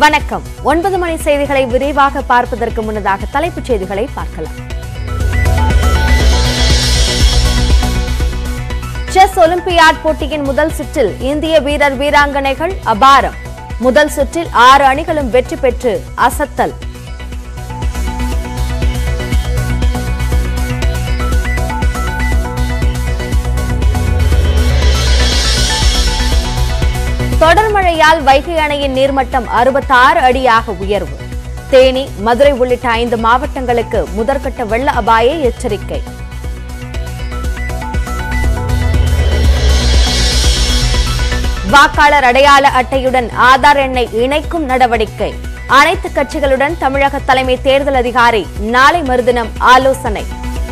வணக்கம் ஒன்பது மணி செய்திகளை விரிவாக பார்ப்பதற்கு முன்னதாக தலைப்புச் செய்திகளை பார்க்கலாம் செஸ் ஒலிம்பியாட் போட்டியின் முதல் சுற்றில் இந்திய வீரர் வீராங்கனைகள் அபாரம் முதல் சுற்றில் ஆறு அணிகளும் வெற்றி பெற்று அசத்தல் தொடர் மழையால் வைகை அணையின் நீர்மட்டம் அறுபத்தாறு அடியாக உயர்வு தேனி மதுரை உள்ளிட்ட ஐந்து மாவட்டங்களுக்கு முதற்கட்ட வெள்ள அபாய எச்சரிக்கை வாக்காளர் அடையாள அட்டையுடன் ஆதார் எண்ணை இணைக்கும் நடவடிக்கை அனைத்து கட்சிகளுடன் தமிழக தலைமை தேர்தல் அதிகாரி நாளை மறுதினம் ஆலோசனை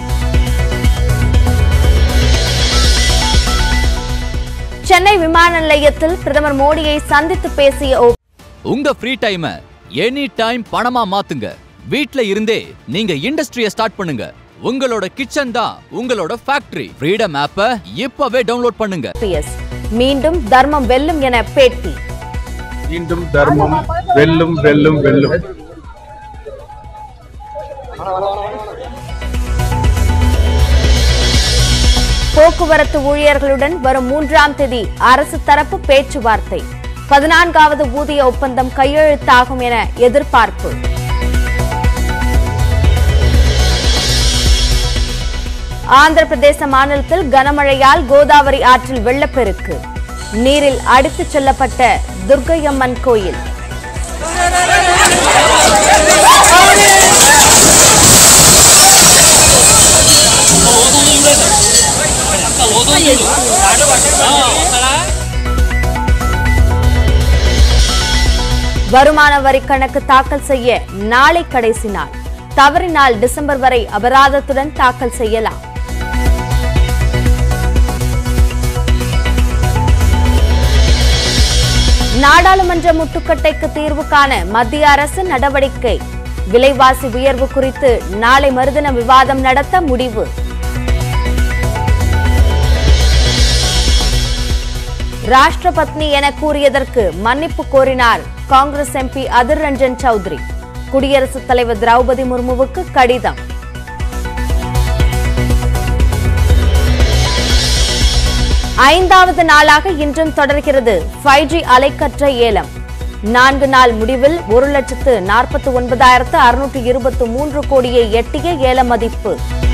சென்னை விமான நிலையத்தில் பிரதமர் மோடியை சந்தித்து பேசிய ஓ உங்க ஃப்ரீ டைம எனி டைம் பணமா மாத்துங்க வீட்ல இருந்தே நீங்க இண்டஸ்ட்ரிய ஸ்டார்ட் பண்ணுங்க உங்களோட கிச்சன் தான் உங்களோட ஃபேக்டரி ஃப்ரீடம் ஆப்ப இப்பவே டவுன்லோட் பண்ணுங்க பிஎஸ் மீண்டும் தர்மம் வெல்லும் என பேட்டி மீண்டும் தர்மம் வெல்லும் வெல்லும் வெல்லும் போக்குவரத்து ஊழியர்களுடன் வரும் மூன்றாம் தேதி அரசு தரப்பு பேச்சுவார்த்தை பதினான்காவது ஊதிய ஒப்பந்தம் கையெழுத்தாகும் என எதிர்பார்ப்பு ஆந்திர பிரதேச மாநிலத்தில் கனமழையால் கோதாவரி ஆற்றில் வெள்ளப்பெருக்கு நீரில் அடித்துச் செல்லப்பட்ட துர்க்கையம்மன் கோயில் வருமான வரி கணக்கு தாக்கல் செய்ய நாளை கடைசி நாள் தவறினால் டிசம்பர் வரை அபராதத்துடன் தாக்கல் செய்யலாம் நாடாளுமன்ற முட்டுக்கட்டைக்கு தீர்வு காண மத்திய அரசு நடவடிக்கை விலைவாசி உயர்வு குறித்து நாளை மறுதினம் விவாதம் நடத்த முடிவு ராஷ்டிரபத்னி என கூறியதற்கு மன்னிப்பு கோரினார் காங்கிரஸ் எம்பி அதிர் ரஞ்சன் சௌத்ரி குடியரசுத் தலைவர் திரௌபதி முர்முவுக்கு கடிதம் ஐந்தாவது நாளாக இன்றும் தொடர்கிறது ஃபைவ் ஜி அலைக்கற்ற ஏலம் நான்கு நாள் முடிவில் ஒரு லட்சத்து நாற்பத்தி ஒன்பதாயிரத்து அறுநூற்று இருபத்தி மூன்று கோடியை எட்டிய ஏல மதிப்பு